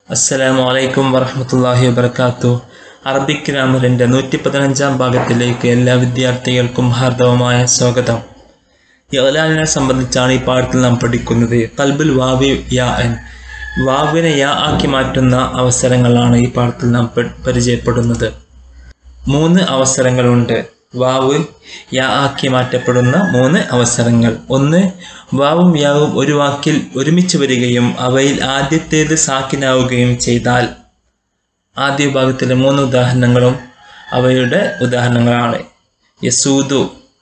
അസ്സലാമു അലൈക്കും വറഹ്മത്തുള്ളാഹി വബർക്കാത്തു അറബിക് ഗ്രാമറിൻ്റെ നൂറ്റി പതിനഞ്ചാം ഭാഗത്തിലേക്ക് എല്ലാ വിദ്യാർത്ഥികൾക്കും ഹാർദവമായ സ്വാഗതം യലാലിനെ സംബന്ധിച്ചാണ് ഈ പാഠത്തിൽ നാം പഠിക്കുന്നത് കൽബുൽ വാവി യാ എൻ വാവിനെ യാ ആക്കി മാറ്റുന്ന അവസരങ്ങളാണ് ഈ പാഠത്തിൽ നാം പ- പരിചയപ്പെടുന്നത് മൂന്ന് അവസരങ്ങളുണ്ട് വാവ് യാ ആക്കി മാറ്റപ്പെടുന്ന മൂന്ന് അവസരങ്ങൾ ഒന്ന് വാവും യാവും ഒരു വാക്കിൽ ഒരുമിച്ച് വരികയും അവയിൽ ആദ്യത്തേത് സാക്കിനാവുകയും ചെയ്താൽ ആദ്യ വിഭാഗത്തിലെ മൂന്ന് ഉദാഹരണങ്ങളും അവയുടെ ഉദാഹരണങ്ങളാണ് യസൂദു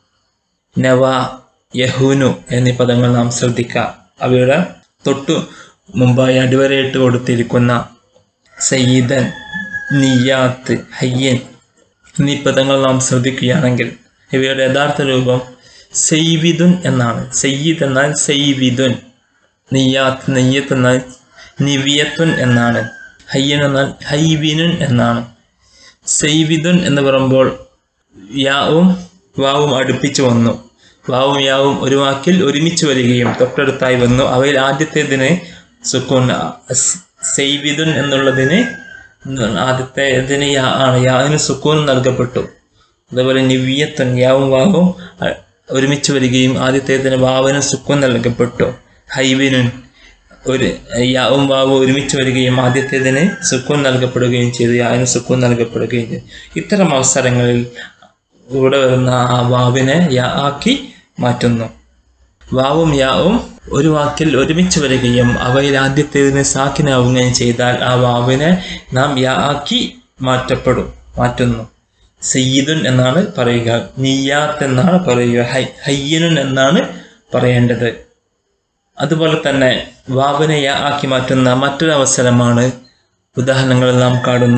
നവ യഹൂനു എന്നീ പദങ്ങൾ നാം ശ്രദ്ധിക്കുക അവയുടെ തൊട്ടു മുമ്പായി അടിവരയിട്ട് കൊടുത്തിരിക്കുന്ന സയ്യിദൻ നിയാത്ത് ഹയ്യൻ എന്നീ പദങ്ങൾ നാം ശ്രദ്ധിക്കുകയാണെങ്കിൽ ഇവയുടെ യഥാർത്ഥ രൂപം സെയ്വിദുൻ എന്നാണ് സയ്യിദ് എന്നാൽ സെയ്വിദുൻ നിയ്യാത്ത് നെയ്യത്ത് എന്നാൽ നിവിയത്തുൻ എന്നാണ് ഹയ്യൻ എന്നാൽ ഹൈവിനുൻ എന്നാണ് സെയ്വിദുൻ എന്ന് പറയുമ്പോൾ യാവും വാവും അടുപ്പിച്ചു വന്നു വാവും യാവും ഒരു വാക്കിൽ ഒരുമിച്ച് വരികയും തൊട്ടടുത്തായി വന്നു അവയിൽ ആദ്യത്തേതിന് സുക്കൂൻ അസ്- സെയ്വിദുൻ എന്നുള്ളതിന് ആദ്യത്തെ ഇതിന് യാ ആണ് യാവിന് സുക്കൂൻ നൽകപ്പെട്ടു അതേപോലെ നിവിയത്തുൻ യാവും വാവും അ- ഒരുമിച്ച് വരികയും ആദ്യത്തേതിന് വാവിന് സുക്കൂൻ നൽകപ്പെട്ടു ഹൈവിനുൻ ഒരു യാവും വാവും ഒരുമിച്ച് വരികയും ആദ്യത്തേതിന് സുക്കൂൻ നൽകപ്പെടുകയും ചെയ്തു യാവിന് സുക്കൂൻ നൽകപ്പെടുകയും ചെയ്തു ഇത്തരം അവസരങ്ങളിൽ ഇവിടെ വരുന്ന ആ വാവിനെ യാ ആക്കി മാറ്റുന്നു വാവും യാവും ഒരു വാക്കിൽ ഒരുമിച്ച് വരികയും അവയിൽ ആദ്യത്തേതിന് സാക്കിനാവുകയും ചെയ്താൽ ആ വാവിനെ നാം യാ ആക്കി മാറ്റപ്പെടും മാറ്റുന്നു സയ്യിദുൻ എന്നാണ് പറയുക നിയ്യാത്ത് എന്നാണ് പറയുക ഹൈ ഹയ്യനുൻ എന്നാണ് പറയേണ്ടത് അതുപോലെ തന്നെ വാവിനെ യാ ആക്കി മാറ്റുന്ന മറ്റൊരു അവസരമാണ് ഉദാഹരണങ്ങളിൽ നാം കാണുന്ന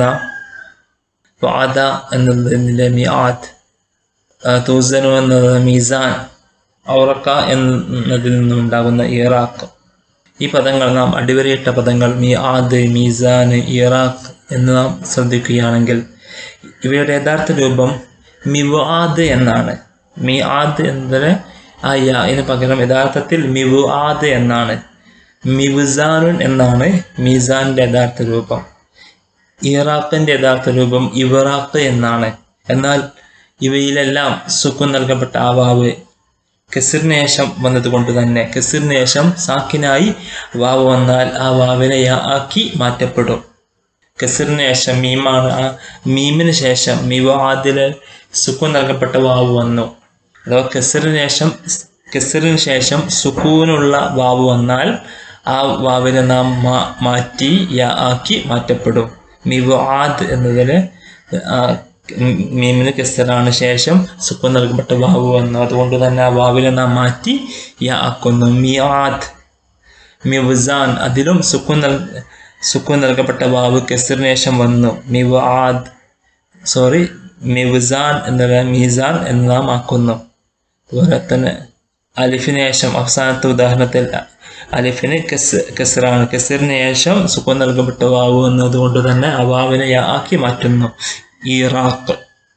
വാദ എന്നതിൻ്റെ മിയാത്ത് തൂസനു എന്നത് മീസാൻ ഔറക്ക എന്നതിൽ നിന്നുണ്ടാകുന്ന ഇറാഖ് ഈ പദങ്ങൾ നാം അടിവരയിട്ട പദങ്ങൾ മി ആദ് മീസാൻ ഇറാഖ് എന്ന് നാം ശ്രദ്ധിക്കുകയാണെങ്കിൽ ഇവയുടെ യഥാർത്ഥ രൂപം മിവാദ് എന്നാണ് മി ആദ് എന്നതിന് ആ യാന് പകരം യഥാർത്ഥത്തിൽ മിവു ആദ് എന്നാണ് മിവുസാനുൻ എന്നാണ് മീസാന്റെ യഥാർത്ഥ രൂപം ഇറാഖിന്റെ യഥാർത്ഥ രൂപം ഇവറാഖ് എന്നാണ് എന്നാൽ ഇവയിലെല്ലാം സുഖം നൽകപ്പെട്ട ആ വാവ് കെസിറിന് ശേഷം വന്നതുകൊണ്ട് തന്നെ കെസിറിന് ശേഷം സാക്കിനായി വാവ് വന്നാൽ ആ വാവിനെ യാ ആക്കി മാറ്റപ്പെടും കെസിറിന് ശേഷം മീമാണ് ആ മീമിന് ശേഷം മിവാദില് സുക്കൂൻ നൽകപ്പെട്ട വാവ് വന്നു അഥവാ കെസിറിന് ശേഷം കെസിറിന് ശേഷം സുക്കൂനുള്ള വാവ് വന്നാൽ ആ വാവിനെ നാം മാ- മാറ്റി യാ ആക്കി മാറ്റപ്പെടും മിവാദ് എന്നതിന് ആ മീമിന് കെസറാണ് ശേഷം സുക്കൂൻ നൽകപ്പെട്ട വാവ് വന്നു അതുകൊണ്ട് തന്നെ ആ വാവിനെ നാം മാറ്റി യാ ആക്കുന്നു മിയാദ് മിവുസാൻ അതിലും സുക്കൂൻ നൽ സുക്കൂൻ നൽകപ്പെട്ട വാവ് കെസറിന് ശേഷം വന്നു മിവാദ് സോറി മിവുസാൻ എന്നുള്ള മീസാൻ എന്ന് നാം ആക്കുന്നു അതുപോലെ തന്നെ അലിഫിന് ശേഷം അവസാനത്തെ ഉദാഹരണത്തിൽ അലിഫിന് കെസ് കെസറാണ് കെസറിന് ശേഷം സുക്കൂൻ നൽകപ്പെട്ട വാവ് എന്നതുകൊണ്ട് തന്നെ ആ വാവിനെ യാ ആക്കി മാറ്റുന്നു ഇറാഖ്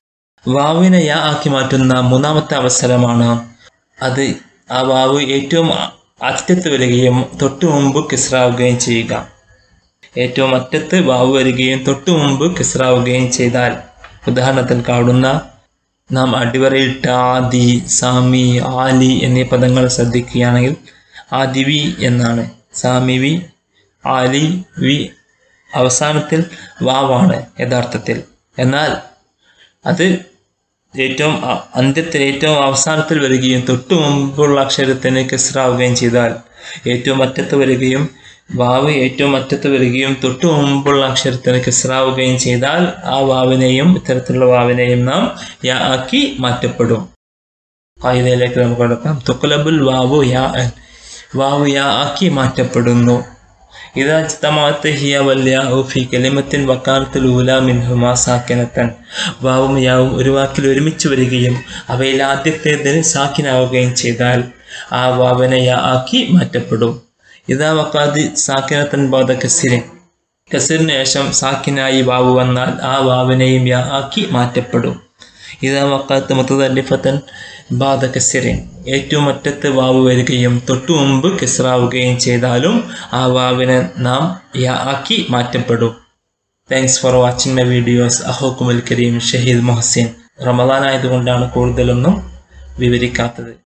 വാവിനെ യാ ആക്കി മാറ്റുന്ന മൂന്നാമത്തെ അവസരമാണ് അത് ആ വാവ് ഏറ്റവും അ- അറ്റത്ത് വരികയും തൊട്ടു മുമ്പ് കിസ്റാവുകയും ചെയ്യുക ഏറ്റവും അറ്റത്ത് വാവ് വരികയും തൊട്ടു മുമ്പ് കിസ്റാവുകയും ചെയ്താൽ ഉദാഹരണത്തിൽ കാണുന്ന നാം അടിവരയിട്ട ആദി സാമി ആലി എന്നീ പദങ്ങൾ ശ്രദ്ധിക്കുകയാണെങ്കിൽ ആദിവി എന്നാണ് സാമിവി ആലി വി അവസാനത്തിൽ വാവാണ് യഥാർത്ഥത്തിൽ എന്നാൽ അത് ഏറ്റവും അ- അന്ത്യത്തിൽ ഏറ്റവും അവസാനത്തിൽ വരികയും തൊട്ടു മുമ്പുള്ള അക്ഷരത്തിന് കെസ്റാവുകയും ചെയ്താൽ ഏറ്റവും അറ്റത്ത് വരികയും വാവ് ഏറ്റവും അറ്റത്ത് വരികയും തൊട്ടു മുമ്പുള്ള അക്ഷരത്തിന് കെസ്റാവുകയും ചെയ്താൽ ആ വാവിനെയും ഇത്തരത്തിലുള്ള വാവിനെയും നാം യാ ആക്കി മാറ്റപ്പെടും കായികയിലേക്ക് നമുക്ക് കടക്കാം തുക്ലബുൽ വാവു യാ അൻ. വാവു യാ ആക്കി മാറ്റപ്പെടുന്നു إذا اجتمعت هي والياء في كلمة وكانت الأولى منهما ساكنة വാവും യാവും ഒരു വാക്കിൽ ഒരുമിച്ച് വരികയും അവയിൽ ആദ്യത്തേതിന് സാക്കിനാവുകയും ചെയ്താൽ ആ വാവിനെ യാ ആക്കി മാറ്റപ്പെടും ഇതാ വക്കാതി സാക്കിനത്തൻ ബാധ കസിരിൻ കസിറിന് ശേഷം സാക്കിനായി വാവ് വന്നാൽ ആ വാവിനെയും യാ ആക്കി മാറ്റപ്പെടും ഇതാ വക്കാത്ത് മുത്തതല്ലിഫത്തൻ ബാധ കസിറിൻ ഏറ്റവും അറ്റത്ത് വാവ് വരികയും തൊട്ടു മുമ്പ് കെസ്റാവുകയും ചെയ്താലും ആ വാവിനെ നാം യാ ആക്കി മാറ്റപ്പെടും thanks for watching my videos അഹോക്കുമൽ കരീം ഷഹീദ് മൊഹസിൻ റമദാൻ ആയതുകൊണ്ടാണ് കൂടുതലൊന്നും വിവരിക്കാത്തത്